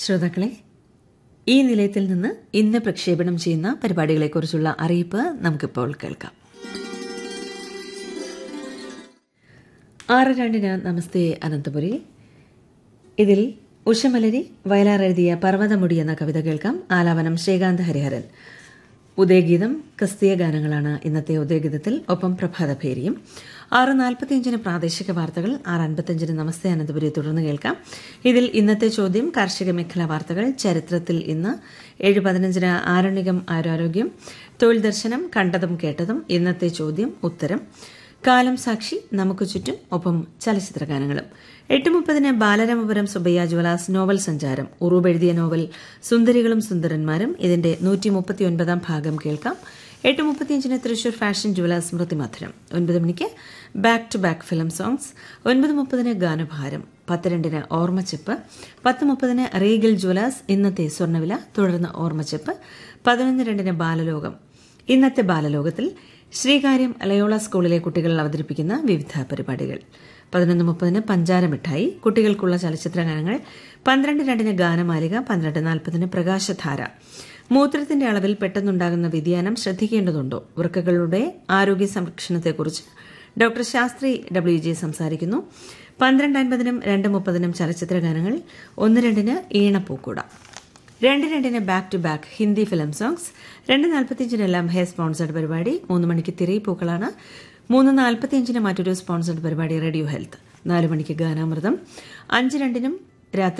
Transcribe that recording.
ശ്രോതാക്കളെ ഈ നിലയത്തിൽ നിന്ന് ഇന്ന് പ്രക്ഷേപണം ചെയ്യുന്ന പരിപാടികളെക്കുറിച്ചുള്ള അറിയിപ്പ് നമുക്കിപ്പോൾ കേൾക്കാം ആറ് രണ്ടിന് നമസ്തേ അനന്തപുരി ഇതിൽ ഉഷമലരി വയലാർ എഴുതിയ പർവ്വതമുടി എന്ന കവിത കേൾക്കാം ആലാപനം ശ്രീകാന്ത് ഹരിഹരൻ ഉദയഗീതം ക്രിസ്തീയ ഗാനങ്ങളാണ് ഇന്നത്തെ ഉദയഗീതത്തിൽ ഒപ്പം പ്രഭാതഭേരിയും ആറ് നാൽപ്പത്തിയഞ്ചിന് പ്രാദേശിക വാർത്തകൾ ആറ് അൻപത്തിയഞ്ചിന് നമസ്തേ അനന്തപുരി തുടർന്ന് കേൾക്കാം ഇതിൽ ഇന്നത്തെ ചോദ്യം കാർഷിക മേഖലാ വാർത്തകൾ ചരിത്രത്തിൽ ഇന്ന് ഏഴ് പതിനഞ്ചിന് ആരണ്യകം ആരോഗ്യം തൊഴിൽ ദർശനം കണ്ടതും കേട്ടതും ഇന്നത്തെ ചോദ്യം ഉത്തരം കാലം സാക്ഷി നമുക്ക് ചുറ്റും ഒപ്പം ചലച്ചിത്ര ഗാനങ്ങളും എട്ട് മുപ്പതിന് ബാലരാമപുരം സുബയ്യ ജ്വലാസ് നോവൽ സഞ്ചാരം ഉറൂബ് എഴുതിയ നോവൽ സുന്ദരികളും സുന്ദരന്മാരും ഇതിന്റെ നൂറ്റി മുപ്പത്തിയൊൻപതാം ഭാഗം കേൾക്കാം എട്ട് മുപ്പത്തിയഞ്ചിന് തൃശൂർ ഫാഷൻ ജ്വലാസ് സ്മൃതി മധുരം ഒൻപത് മണിക്ക് back to back film songs ഒൻപത് മുപ്പതിന് ഗാനഭാരം പത്ത് രണ്ടിന് ഓർമ്മച്ചെപ്പ് പത്ത് മുപ്പതിന് റീഗൽ ജ്വലാസ് ഇന്നത്തെ സ്വർണ്ണവില തുടർന്ന് ഓർമ്മച്ചെപ്പ് പതിനൊന്ന് രണ്ടിന് ബാലലോകം ഇന്നത്തെ ബാലലോകത്തിൽ ശ്രീകാര്യം ലയോള സ്കൂളിലെ കുട്ടികൾ അവതരിപ്പിക്കുന്ന വിവിധ പരിപാടികൾ പതിനൊന്ന് മുപ്പതിന് പഞ്ചാര മിഠായി കുട്ടികൾക്കുള്ള ചലച്ചിത്ര ഗാനങ്ങൾ പന്ത്രണ്ട് രണ്ടിന് ഗാനമാലിക പന്ത്രണ്ട് നാൽപ്പതിന് പ്രകാശധാര മൂത്രത്തിന്റെ അളവിൽ പെട്ടെന്നുണ്ടാകുന്ന വ്യതിയാനം ശ്രദ്ധിക്കേണ്ടതുണ്ടോ വൃക്കകളുടെ ആരോഗ്യ സംരക്ഷണത്തെക്കുറിച്ച് ഡോക്ടർ ശാസ്ത്രി ഡബ്ല്യു ജി സംസാരിക്കുന്നു പന്ത്രണ്ട് അൻപതിനും രണ്ട് മുപ്പതിനും ചലച്ചിത്ര ഗാനങ്ങൾ ഒന്ന് രണ്ടിന് ഈണപ്പൂക്കൂട രണ്ട് രണ്ടിന് back to back Hindi film songs രണ്ട് നാൽപ്പത്തിയഞ്ചിനെല്ലാം ഹെയർ സ്പോൺസർഡ് പരിപാടി മൂന്ന് മണിക്ക് തിരയിപ്പൂക്കളാണ് മൂന്ന് നാൽപ്പത്തിയഞ്ചിന് മറ്റൊരു സ്പോൺസർഡ് പരിപാടി റേഡിയോ ഹെൽത്ത് നാല് മണിക്ക് ഗാനാമൃതം അഞ്ച് രണ്ടിനും രാത്രി